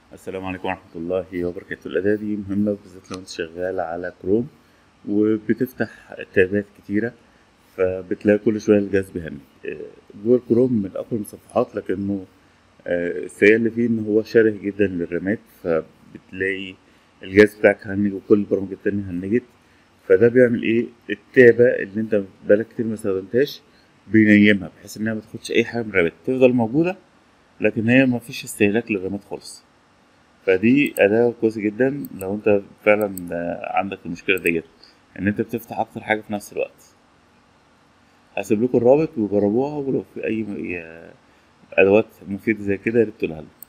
السلام عليكم ورحمة الله وبركاته الأداة دي مهمة بالذات لو أنت شغال على كروم وبتفتح تابات كتيرة فبتلاقي كل شوية الجهاز بيهنج آه، جوجل كروم من أقوى المتصفحات لكنه آه، السيئة اللي فيه إن هو شره جدا للرامات فبتلاقي الجهاز بتاعك هنج وكل البرامج التانية هنجت فده بيعمل إيه التابة اللي أنت بقالك كتير ما استخدمتهاش بينيمها بحيث إنها ما تاخدش أي حاجة من الرامات تفضل موجودة لكن هي مفيش استهلاك للرامات خالص فدي أداة كويسة جدا لو أنت فعلا آه، عندك المشكلة ديت إن أنت بتفتح أكتر حاجة في نفس الوقت هسيب لكم الرابط وجربوها ولو في أي م- أدوات مفيدة زي كده يا ريت تقولها لي